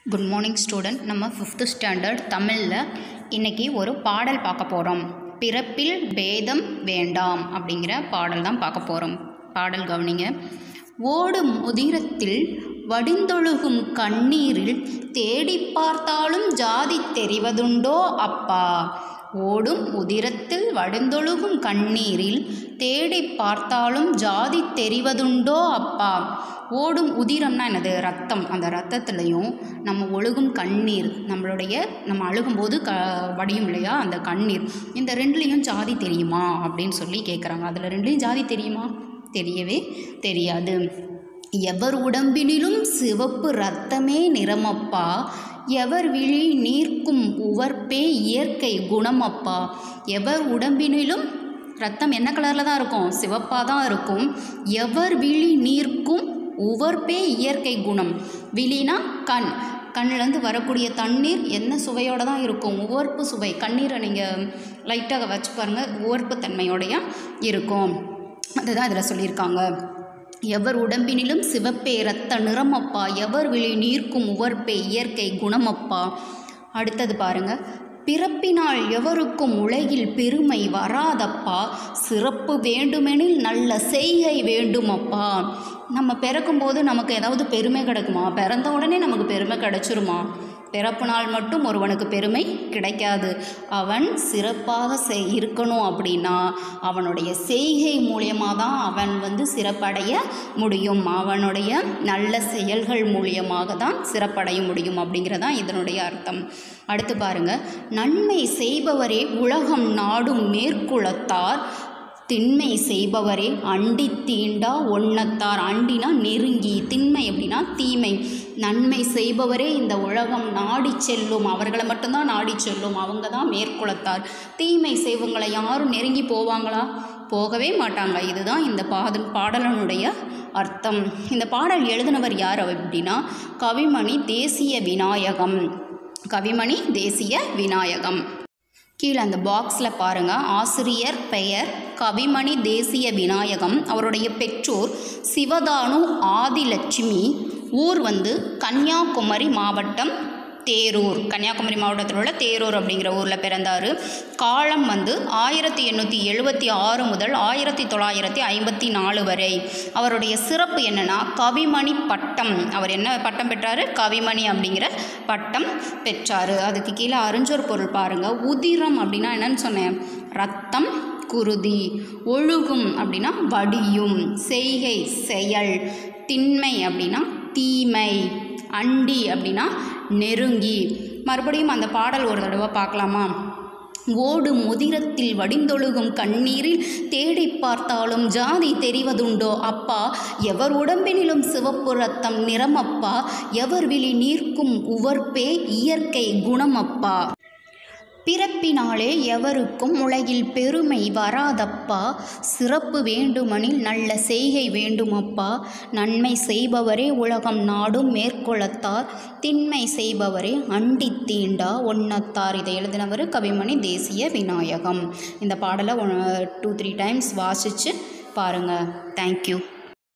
good morning student நம்ம fifth standard தமிழில் இன்றைக்கி ஒரு பாடல் பார்க்க போகிறோம் பிறப்பில் பேதம் வேண்டாம் அப்படிங்கிற பாடல் தான் பார்க்க போகிறோம் பாடல் கவனிங்க ஓடும் உதிரத்தில் வடிந்தொழுகும் கண்ணீரில் தேடி பார்த்தாலும் ஜாதி தெரிவதுண்டோ அப்பா ஓடும் உதிரத்தில் வடிந்தொழுகும் கண்ணீரில் தேடி பார்த்தாலும் ஜாதி தெரிவதுண்டோ அப்பா ஓடும் உதிரம்னா என்னது ரத்தம் அந்த ரத்தத்துலேயும் நம்ம ஒழுகும் கண்ணீர் நம்மளுடைய நம்ம அழுகும்போது க வடியும் இல்லையா அந்த கண்ணீர் இந்த ரெண்டுலேயும் ஜாதி தெரியுமா அப்படின்னு சொல்லி கேட்குறாங்க அதில் ரெண்டுலேயும் ஜாதி தெரியுமா தெரியவே தெரியாது எவர் உடம்பினிலும் சிவப்பு ரத்தமே நிறமப்பா எவர் விழி நீர்க்கும் உவர்ப்பே இயற்கை குணமப்பா எவர் உடம்பினிலும் ரத்தம் என்ன கலரில் தான் இருக்கும் சிவப்பாக தான் இருக்கும் எவர் விழி நீர்க்கும் உவர்ப்பே இயற்கை குணம் விழினா கண் கண்ணிலேருந்து வரக்கூடிய தண்ணீர் என்ன சுவையோடு தான் இருக்கும் உவர்ப்பு சுவை கண்ணீரை நீங்கள் லைட்டாக வச்சு பாருங்கள் உவர்ப்பு தன்மையோடைய இருக்கும் அதுதான் இதில் சொல்லியிருக்காங்க எவர் உடம்பினிலும் சிவப்பே இரத்த நிறமப்பா எவர் விழி நீர்க்கும் உவர்ப்பே இயற்கை குணமப்பா அடுத்தது பாருங்க பிறப்பினால் எவருக்கும் உலகில் பெருமை வராதப்பா சிறப்பு வேண்டுமெனில் நல்ல செய்கை வேண்டுமப்பா நம்ம பிறக்கும்போது நமக்கு ஏதாவது பெருமை கிடைக்குமா பிறந்த உடனே நமக்கு பெருமை கிடைச்சிருமா பிறப்பு நாள் மட்டும் ஒருவனுக்கு பெருமை கிடைக்காது அவன் சிறப்பாக செய் இருக்கணும் அப்படின்னா அவனுடைய செய்கை மூலியமாக தான் அவன் வந்து சிறப்படைய முடியும் அவனுடைய நல்ல செயல்கள் மூலியமாக தான் சிறப்படைய முடியும் அப்படிங்கிறதான் இதனுடைய அர்த்தம் அடுத்து பாருங்க நன்மை செய்பவரே உலகம் நாடும் மேற்குலத்தார் திண்மை செய்பவரே அண்டி தீண்டா ஒன்னத்தார் அண்டினா நெருங்கி திண்மை அப்படின்னா தீமை நன்மை செய்பவரே இந்த உலகம் நாடி செல்லும் அவர்களை மட்டும்தான் நாடி செல்லும் அவங்க தான் மேற்குலத்தார் தீமை செய்வங்களை யாரும் நெருங்கி போவாங்களா போகவே மாட்டாங்க இதுதான் இந்த பாடல் பாடலனுடைய அர்த்தம் இந்த பாடல் எழுதினவர் யார் அப்படின்னா கவிமணி தேசிய விநாயகம் கவிமணி தேசிய விநாயகம் கீழே அந்த பாக்ஸில் பாருங்கள் ஆசிரியர் பெயர் கவிமணி தேசிய விநாயகம் அவருடைய பெற்றோர் சிவதானு ஆதிலட்சுமி ஊர் வந்து கன்னியாகுமரி மாவட்டம் தேரூர் கன்னியாகுமரி மாவட்டத்தில் உள்ள தேரூர் அப்படிங்கிற ஊரில் பிறந்தார் காலம் வந்து ஆயிரத்தி எண்ணூற்றி எழுபத்தி ஆறு முதல் ஆயிரத்தி தொள்ளாயிரத்தி ஐம்பத்தி நாலு வரை அவருடைய சிறப்பு என்னென்னா கவிமணி பட்டம் அவர் என்ன பட்டம் பெற்றார் கவிமணி அப்படிங்கிற பட்டம் பெற்றார் அதுக்கு கீழே அறிஞ்சொரு பொருள் பாருங்கள் உதிரம் அப்படின்னா என்னன்னு சொன்னேன் ரத்தம் குருதி ஒழுகும் அப்படின்னா வடியும் செய்கை செயல் திண்மை அப்படின்னா தீமை அண்டி அப்படின்னா நெருங்கி மறுபடியும் அந்த பாடல் ஒரு தடவை பார்க்கலாமா ஓடும் முதிரத்தில் வடிந்தொழுகும் கண்ணீரில் தேடி பார்த்தாலும் ஜாதி தெரிவதுண்டோ அப்பா எவர் உடம்பினிலும் சிவப்பு ரத்தம் நிறமப்பா எவர் விழி நீர்க்கும் உவர்ப்பே இயற்கை குணமப்பா பிறப்பினாலே எவருக்கும் உலகில் பெருமை வராதப்பா சிறப்பு வேண்டுமெனில் நல்ல செய்கை வேண்டுமப்பா நன்மை செய்பவரே உலகம் நாடும் மேற்குலத்தார் திண்மை செய்பவரே அண்டி தீண்டா ஒன்னத்தார் இதை எழுதினவர் கவிமணி தேசிய விநாயகம் இந்த பாடலை டூ த்ரீ டைம்ஸ் வாசித்து பாருங்கள் தேங்க்யூ